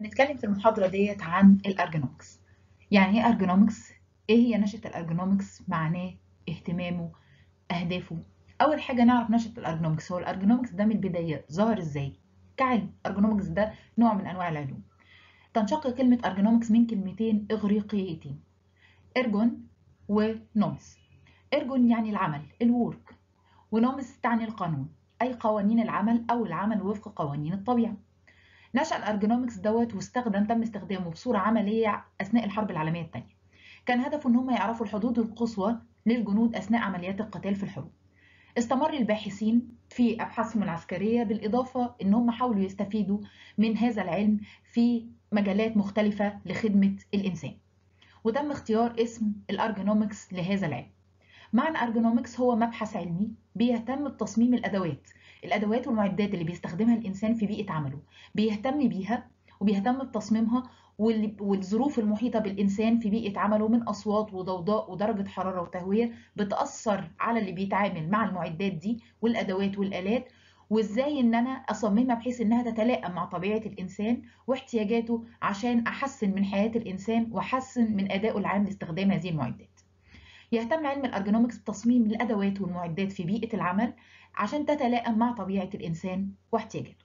هنتكلم في المحاضرة ديت عن الارجونومكس يعني ايه ارجونومكس ايه هي نشأة الارجونومكس معناه اهتمامه اهدافه اول حاجة نعرف نشأة الارجونومكس هو الارجونومكس ده من البداية ظهر ازاي كعلم ارجونومكس ده نوع من انواع العلوم تنشق كلمة ارجونومكس من كلمتين اغريقيتين ارجون ونومس ارجون يعني العمل الورك ونومس تعني القانون اي قوانين العمل او العمل وفق قوانين الطبيعة نشأ الارجونومكس دوت واستخدم تم استخدامه بصورة عملية أثناء الحرب العالمية الثانية. كان هدفه إن هم يعرفوا الحدود القصوى للجنود أثناء عمليات القتال في الحروب. استمر الباحثين في أبحاثهم العسكرية بالإضافة إن هم حاولوا يستفيدوا من هذا العلم في مجالات مختلفة لخدمة الإنسان. وتم اختيار اسم الارجونومكس لهذا العلم. معنى ارجونومكس هو مبحث علمي بيهتم بتصميم الأدوات الادوات والمعدات اللي بيستخدمها الانسان في بيئه عمله بيهتم بيها وبيهتم بتصميمها والظروف المحيطه بالانسان في بيئه عمله من اصوات وضوضاء ودرجه حراره وتهويه بتاثر على اللي بيتعامل مع المعدات دي والادوات والالات وازاي ان انا اصممها بحيث انها تتلائم مع طبيعه الانسان واحتياجاته عشان احسن من حياه الانسان واحسن من ادائه العام لاستخدام هذه المعدات يهتم علم الارجونومكس بتصميم الادوات والمعدات في بيئه العمل عشان تتلائم مع طبيعة الإنسان واحتياجاته.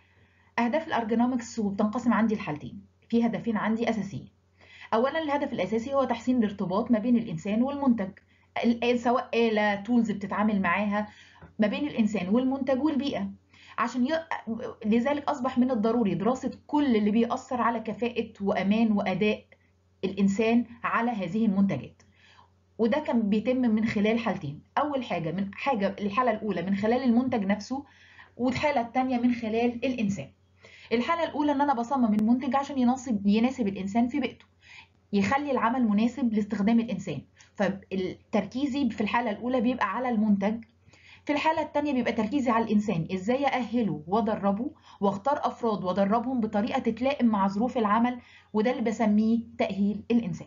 أهداف الأرجونومكس وبتنقسم عندي لحالتين، في هدفين عندي أساسيين. أولاً الهدف الأساسي هو تحسين الارتباط ما بين الإنسان والمنتج، سواء آلة تولز بتتعامل معاها ما بين الإنسان والمنتج والبيئة. عشان ي... لذلك أصبح من الضروري دراسة كل اللي بيأثر على كفاءة وأمان وأداء الإنسان على هذه المنتجات. وده كان بيتم من خلال حالتين اول حاجه من حاجه الحاله الاولى من خلال المنتج نفسه والحاله الثانيه من خلال الانسان الحاله الاولى ان انا بصمم المنتج عشان يناسب يناسب الانسان في بيئته يخلي العمل مناسب لاستخدام الانسان فالتركيزي في الحاله الاولى بيبقى على المنتج في الحالة الثانية بيبقى تركيزي على الإنسان إزاي أأهله وأدربه وأختار أفراد وأدربهم بطريقة تتلائم مع ظروف العمل وده اللي بسميه تأهيل الإنسان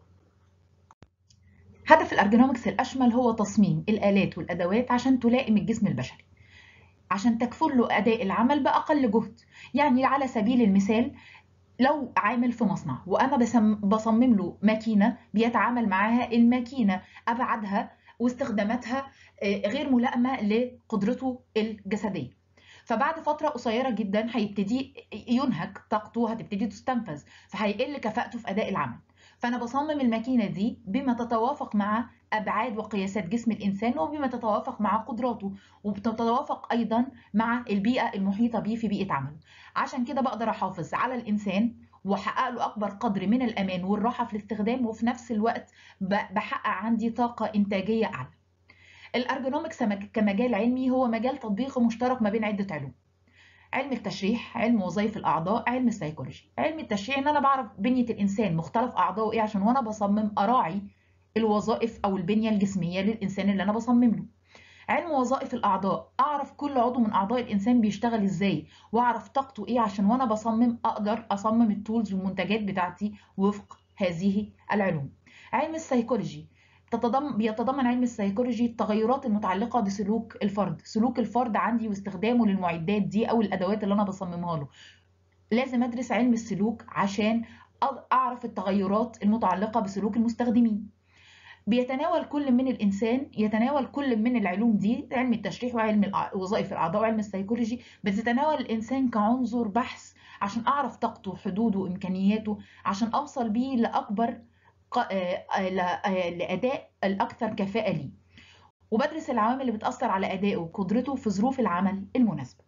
هدف الارجونومكس الاشمل هو تصميم الالات والادوات عشان تلائم الجسم البشري عشان تكفل له اداء العمل باقل جهد يعني على سبيل المثال لو عامل في مصنع وانا بصمم له ماكينه بيتعامل معاها الماكينه ابعادها واستخداماتها غير ملائمه لقدرته الجسديه فبعد فترة قصيرة جدا هيبتدي ينهك طاقته هتبتدي تستنفذ فهيقل كفاءته في أداء العمل فأنا بصمم الماكينة دي بما تتوافق مع أبعاد وقياسات جسم الإنسان وبما تتوافق مع قدراته وبتتوافق أيضا مع البيئة المحيطة بيه في بيئة عمله عشان كده بقدر أحافظ على الإنسان واحقق له اكبر قدر من الامان والراحه في الاستخدام وفي نفس الوقت بحقق عندي طاقه انتاجيه اعلى الارجونومكس كمجال علمي هو مجال تطبيقي مشترك ما بين عده علوم علم التشريح علم وظائف الاعضاء علم السيكولوجي علم التشريح ان انا بعرف بنيه الانسان مختلف اعضائه ايه عشان وانا بصمم اراعي الوظائف او البنيه الجسميه للانسان اللي انا بصمم له علم وظائف الاعضاء اعرف كل عضو من اعضاء الانسان بيشتغل ازاي واعرف طاقته ايه عشان وانا بصمم اقدر اصمم التولز والمنتجات بتاعتي وفق هذه العلوم علم السيكولوجي تتضمن بيتضمن علم السيكولوجي التغيرات المتعلقة بسلوك الفرد سلوك الفرد عندي واستخدامه للمعدات دي أو الأدوات اللي أنا بصممها له لازم أدرس علم السلوك عشان أعرف التغيرات المتعلقة بسلوك المستخدمين بيتناول كل من الإنسان يتناول كل من العلوم دي علم التشريح وعلم وظائف الأعضاء وعلم السيكولوجي بتتناول الإنسان كعنصر بحث عشان أعرف طاقته حدوده وإمكانياته عشان أوصل بيه لأكبر لأداء الأكثر كفاءة ليه وبدرس العوامل اللي بتأثر على أدائه وقدرته في ظروف العمل المناسبة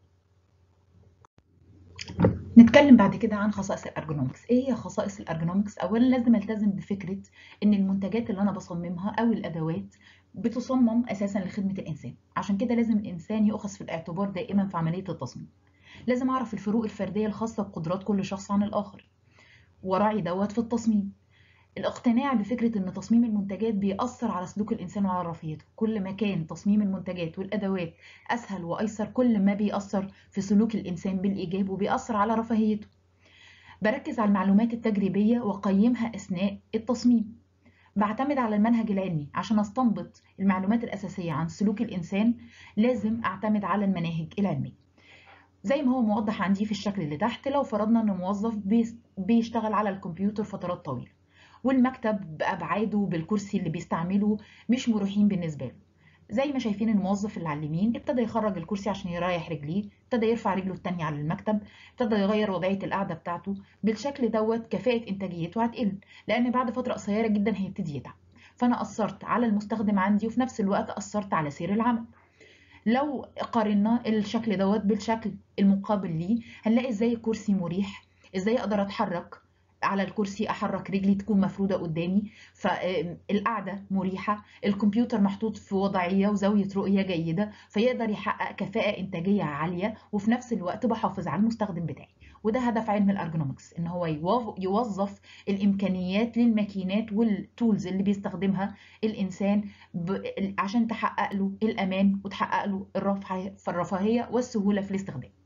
نتكلم بعد كده عن خصائص الارجونومكس ايه هي خصائص الارجونومكس اولا لازم التزم بفكره ان المنتجات اللي انا بصممها او الادوات بتصمم اساسا لخدمه الانسان عشان كده لازم الانسان يؤخذ في الاعتبار دائما في عمليه التصميم لازم اعرف الفروق الفرديه الخاصه بقدرات كل شخص عن الاخر وراعي دوت في التصميم الاقتناع بفكرة أن تصميم المنتجات بيأثر على سلوك الإنسان وعلى رفاهيته كل ما كان تصميم المنتجات والأدوات أسهل وأيسر كل ما بيأثر في سلوك الإنسان بالإيجاب وبيأثر على رفاهيته بركز على المعلومات التجريبية وقيمها أثناء التصميم بعتمد على المنهج العلمي عشان استنبط المعلومات الأساسية عن سلوك الإنسان لازم أعتمد على المناهج العلمية زي ما هو موضح عندي في الشكل اللي تحت لو فرضنا ان موظف بيشتغل على الكمبيوتر فترات طويلة والمكتب بأبعاده بالكرسي اللي بيستعمله مش مريحين بالنسبة له زي ما شايفين الموظف اللي على اليمين ابتدى يخرج الكرسي عشان يريح رجليه ابتدى يرفع رجله التانية على المكتب ابتدى يغير وضعية القعدة بتاعته بالشكل دوت كفاءة انتاجيته هتقل لان بعد فترة قصيرة جدا هيبتدي يتعب فانا اثرت على المستخدم عندي وفي نفس الوقت اثرت على سير العمل لو قارنا الشكل دوت بالشكل المقابل ليه هنلاقي ازاي الكرسي مريح ازاي اقدر اتحرك على الكرسي احرك رجلي تكون مفروده قدامي فالقعده مريحه الكمبيوتر محطوط في وضعيه وزاويه رؤيه جيده فيقدر يحقق كفاءه انتاجيه عاليه وفي نفس الوقت بحافظ على المستخدم بتاعي وده هدف علم الارجونومكس ان هو يوظف الامكانيات للماكينات والتولز اللي بيستخدمها الانسان عشان تحقق له الامان وتحقق له الرفاهيه والسهوله في الاستخدام